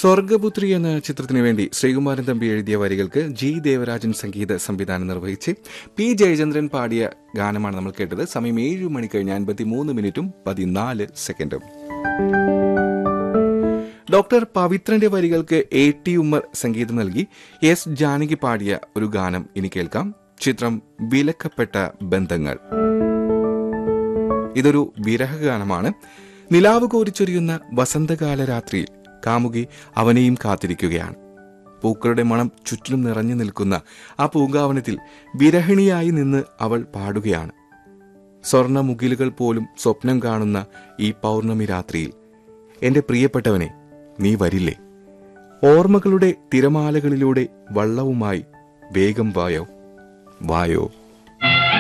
സ്വർഗപുത്രി എന്ന ചിത്രത്തിനു വേണ്ടി ശ്രീകുമാരൻ തമ്പി എഴുതിയ വരികൾക്ക് ജി ദേവരാജൻ സംഗീത സംവിധാനം നിർവഹിച്ച് പി ജയചന്ദ്രൻ പാടിയ ഗാനമാണ് നമ്മൾ കേട്ടത് സമയം ഏഴ് മണി കഴിഞ്ഞ് അൻപത്തി മൂന്ന് മിനിറ്റും പതിനാല് സെക്കൻഡും ഡോക്ടർ പവിത്രന്റെ വരികൾക്ക് എ ടി ഉമ്മർ സംഗീതം നൽകി എസ് ജാനകി പാടിയ ഒരു ഗാനം ഇനി കേൾക്കാം ചിത്രം വിലക്കപ്പെട്ട ബന്ധങ്ങൾ ഇതൊരു വിരഹഗാനമാണ് നിലാവ് കോരിച്ചൊരിയുന്ന വസന്തകാല രാത്രിയിൽ കാമുകി അവനെയും കാത്തിരിക്കുകയാണ് പൂക്കളുടെ മണം ചുറ്റിലും നിറഞ്ഞു നിൽക്കുന്ന ആ പൂങ്കാവനത്തിൽ വിരഹിണിയായി നിന്ന് അവൾ പാടുകയാണ് സ്വർണമുകിലുകൾ പോലും സ്വപ്നം കാണുന്ന ഈ പൗർണമി രാത്രിയിൽ എന്റെ പ്രിയപ്പെട്ടവനെ നീ വരില്ലേ ഓർമ്മകളുടെ തിരമാലകളിലൂടെ വള്ളവുമായി വേഗം വായോ വായോ